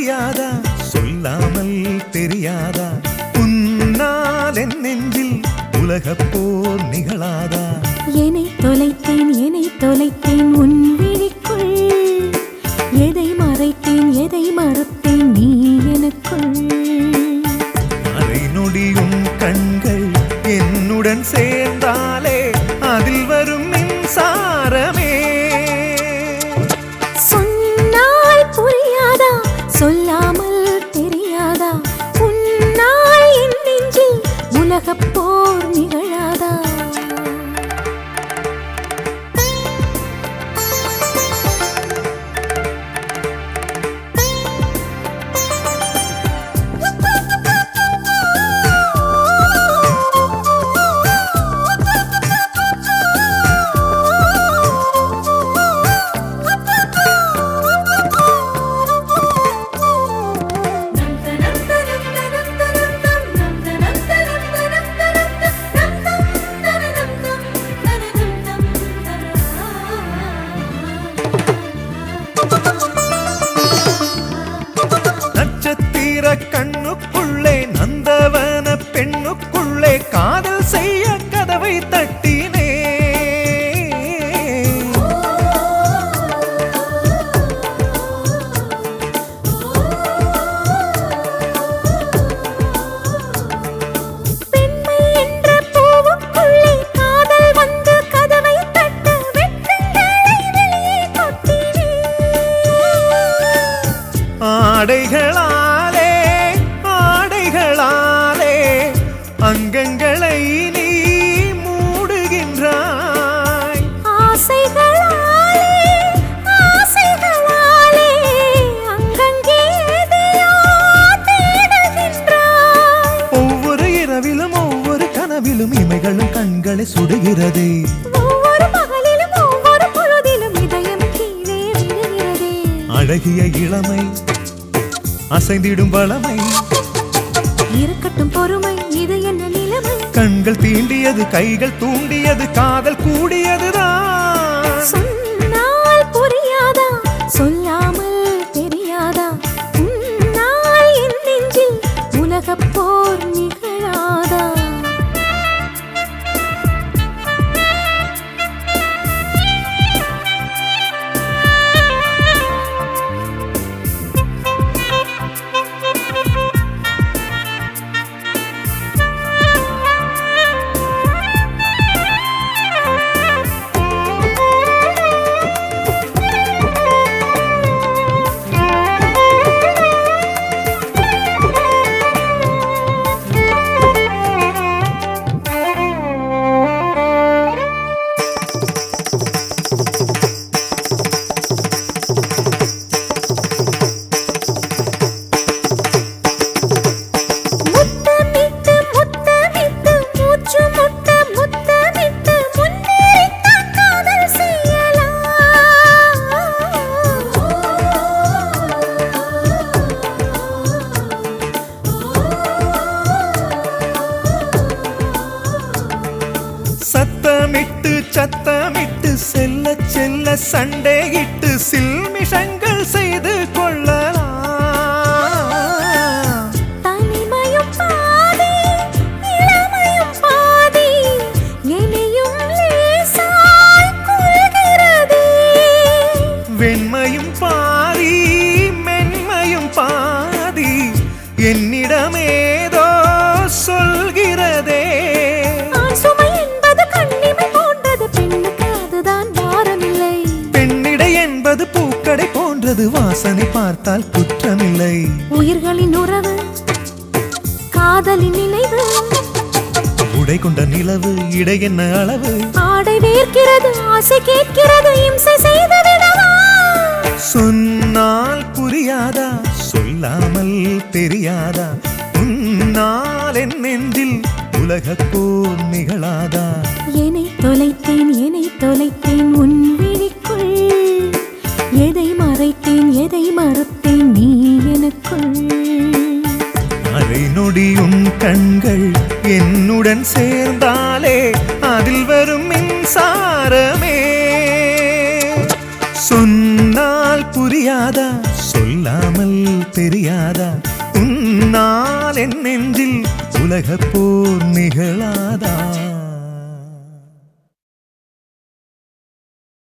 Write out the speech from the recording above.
புரியாதா சொல்லாமல் தெரியாதா உன்னால் என் நெஞ்சில் உலகப் போர் நிகழாதா என்னை தொலைத்தேன் என்னை தொலைத்தேன் உன் விழிக்குள் எதை மறைத்தேன் எதை மறுத்தேன் நீ எனக்குள் அரை நொடியும் கண்கள் என்னுடன் சேர்ந்தாலே அதில் வரும் மின்சாரமே சொன்னால் புரியாதா சொல்லாமல் தெரியாதா உன்னால் என் நெஞ்சில் உலகப் போர் நிகழாதா நட்சத்திர கண்ணுக்குள்ளே நந்தவன பெண்ணுக்குள்ளே காதல் செய்ய கதவை தட்டினே பெண்மை என்ற பூவுக்குள்ளே காதல் வந்து கதவை தட்ட வெட்கங்களை வெளியே கொட்டினேன் ஆடைகளாலே ஆடைகளாலே அங்கங்களை நீ மூடுகின்றாய் ஆசைகளாலே ஆசைகளாலே அங்கங்கே எதையோ தேடுகின்றாய் ஒவ்வொரு இரவிலும் ஒவ்வொரு கனவிலும் இமைகளும் கண்களை சுடுகிறதே ஒவ்வொரு பகலிலும் ஒவ்வொரு பொழுதிலும் இதயம் கீழே விழுகிறதே அழகிய இளமை அசைந்திடும் வளமை இருக்கட்டும் பொறுமை இது என்ன நிலைமை கண்கள் தீண்டியது கைகள் தூண்டியது காதல் கூடியதுதான் சொன்னால் புரியாதா சொல்லாமல் தெரியாதா உன்னால் என் நெஞ்சில் உலகப் போர் நிகழாதா முத்தமிட்டு முத்தமிட்டு மூச்சு முட்ட முத்தமிட்டு முன்னேறித்தான் காதல் சத்தமிட்டு சத்தமிட்டு செல்ல செல்ல சண்டையிட்டு சில்மிஷங்கள் செய்து கொள்ளலாம் தனிமையும் பாதி இளமையும் பாதி என்னையும் லேசாய் கொள்கிறதே வெண்மையும் பாதி மென்மையும் பாதி என்னிடமேதோ சொல்கிறதே ஆண் சுமை என்பது கண்ணிமை போன்றது பெண்ணுக்கு அதுதான் பாரமில்லை பெண்ணிடை என்பது பூக்கடை போன்றது வாசனை பார்த்தால் குற்றமில்லை உயிர்களின் உறவு காதலின் நினைவு உடை கொண்ட நிலவு இடை என்ன அளவு ஆடை வேர்க்கிறது ஆசை கேட்கிறது இம்சை செய்து விடவா சொன்னால் புரியாதா சொல்லாமல் தெரியாதா உன்னால் என் நெஞ்சில் உலகப் போர் நிகழாதா என்னை தொலைத்தேன் என்னை தொலைத்தேன் உன் விழிக்குள் எதை மறைத்தேன் எதை மறுத்தேன் நீ எனக்குள் அரை நொடியும் கண்கள் என்னுடன் சேர்ந்தாலே அதில் வரும் மின்சாரமே சொன்னால் புரியாதா சொல்லாமல் தெரியாதா உன்னால் என் நெஞ்சில் உலகப் போர் நிகழாதா